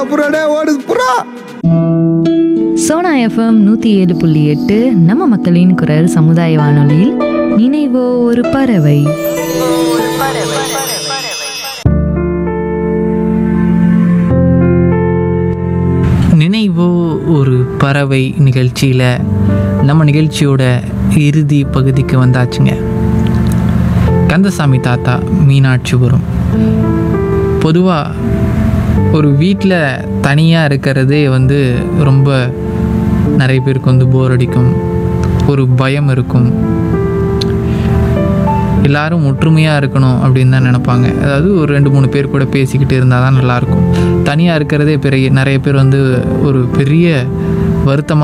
புறாடே ஓடுது புறா சோனா எஃப்எம் நூற்றி ஏழு புள்ளி எட்டு நம்ம மக்களின் குரல் சமுதாய வானொலியில் நினைவோ ஒரு பறவை நினைவோ ஒரு பறவை நிகழ்ச்சியில் நம்ம நிகழ்ச்சியோட இறுதி பகுதிக்கு வந்தாச்சுங்க கந்தசாமி தாத்தா மீனாட்சிபுரம் பொதுவாக ஒரு வீட்டில் தனியாக இருக்கிறதே வந்து ரொம்ப நிறைய பேருக்கு வந்து போர் அடிக்கும் ஒரு பயம் இருக்கும் எல்லாரும் ஒற்றுமையாக இருக்கணும் அப்படின்னு தான் நினைப்பாங்க அதாவது ஒரு ரெண்டு மூணு பேர் கூட பேசிக்கிட்டு இருந்தால் தான் நல்லாயிருக்கும் தனியாக இருக்கிறதே பெரிய நிறைய பேர் வந்து ஒரு பெரிய வருத்தமாக